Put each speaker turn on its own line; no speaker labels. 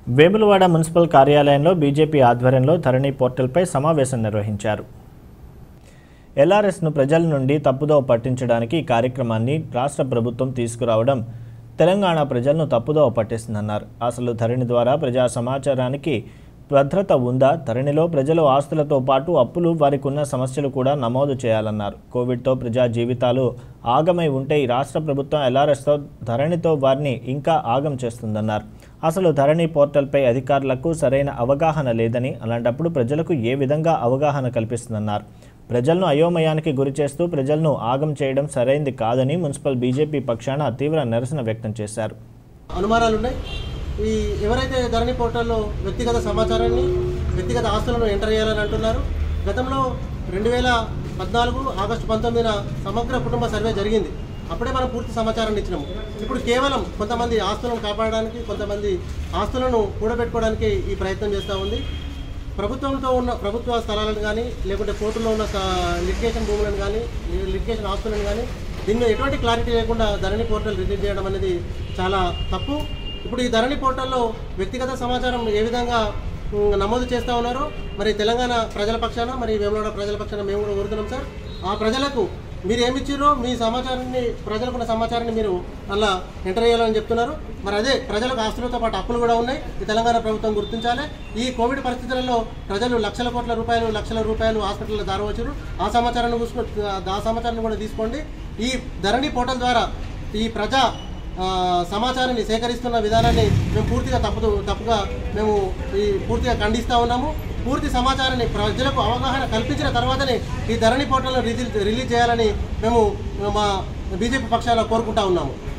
Vemulawada municipal కార్యాలయంలో BJP ఆధ్వర్యంలో ధరణి పోర్టల్పై సమావేశం నిర్వహించారు ఎల్ఆర్ఎస్ను ప్రజల నుండి తప్పుదోవ పట్టించడానికి ఈ కార్యక్రమాన్ని రాష్ట్ర ప్రభుత్వం తీసుకురావడం తెలంగాణ ప్రజలను తప్పుదోవ పట్టిస్తుందన్నారు అసలు ధరణి ద్వారా ప్రజా సమాచారానికి భద్రత ఉందా ధరణిలో ప్రజలు ఆస్తులతో పాటు అప్పులు వారికి ఉన్న సమస్యలు కూడా నమోదు చేయాలన్నారు కోవిడ్తో ప్రజా జీవితాలు ఆగమై ఉంటే ఈ రాష్ట్ర ప్రభుత్వం ఎల్ఆర్ఎస్తో ధరణితో వారిని ఇంకా ఆగం చేస్తుందన్నారు అసలు ధరణి పోర్టల్పై అధికారులకు సరైన అవగాహన లేదని అలాంటప్పుడు ప్రజలకు ఏ విధంగా అవగాహన కల్పిస్తుందన్నారు ప్రజలను అయోమయానికి గురి చేస్తూ ప్రజలను ఆగం చేయడం సరైంది కాదని మున్సిపల్ బీజేపీ పక్షాన తీవ్ర నిరసన వ్యక్తం చేశారు
అనుమానాలు ఉన్నాయి ఈ ఎవరైతే ధరణి పోర్టల్లో వ్యక్తిగత సమాచారాన్ని వ్యక్తిగత ఆస్తులను ఎంటర్ చేయాలని అంటున్నారు గతంలో రెండు వేల పద్నాలుగు ఆగస్టు పంతొమ్మిదిన సమగ్ర కుటుంబ సర్వే జరిగింది అప్పుడే మనం పూర్తి సమాచారాన్ని ఇచ్చినాము ఇప్పుడు కేవలం కొంతమంది ఆస్తులను కాపాడడానికి కొంతమంది ఆస్తులను కూడబెట్టుకోవడానికి ఈ ప్రయత్నం చేస్తూ ఉంది ప్రభుత్వంతో ఉన్న ప్రభుత్వ స్థలాలను కానీ లేకుంటే కోర్టులో ఉన్న లిటిగేషన్ భూములను కానీ లిటిగేషన్ ఆస్తులను కానీ దీనిలో ఎటువంటి క్లారిటీ లేకుండా ధరణి పోర్టల్ రిలీజ్ చేయడం అనేది చాలా తప్పు ఇప్పుడు ఈ ధరణి పోర్టల్లో వ్యక్తిగత సమాచారం ఏ విధంగా ఉమ్, నమోదు చేస్తూ ఉన్నారో మరి తెలంగాణ ప్రజల పక్షాన మరి వేములవాడ ప్రజల పక్షాన మేము కూడా కోరుతున్నాం సార్ ఆ ప్రజలకు మీరు ఏమి ఇచ్చిర్రో మీ సమాచారాన్ని ప్రజలకు ఉన్న సమాచారాన్ని మీరు అలా ఎంటర్ చేయాలని చెప్తున్నారు మరి అదే ప్రజలకు ఆస్తులతో పాటు అప్పులు కూడా ఉన్నాయి ఈ తెలంగాణ ప్రభుత్వం గుర్తించాలి ఈ కోవిడ్ పరిస్థితులలో ప్రజలు లక్షల కోట్ల రూపాయలు లక్షల రూపాయలు హాస్పిటల్లో దారవచ్చారు ఆ సమాచారాన్ని చూసుకు ఆ సమాచారాన్ని కూడా తీసుకోండి ఈ ధరణి పోర్టల్ ద్వారా ఈ ప్రజా ఆ, సమాచారాన్ని సేకరిస్తున్న విధానాన్ని మేము పూర్తిగా తప్పు తప్పుగా మేము ఈ పూర్తిగా ఖండిస్తూ ఉన్నాము పూర్తి సమాచారాన్ని ప్రజలకు అవగాహన కల్పించిన తర్వాతనే ఈ ధరణి పోర్టల్ను రిలీజ్ రిలీజ్ చేయాలని మేము మా బీజేపీ పక్షాన కోరుకుంటా ఉన్నాము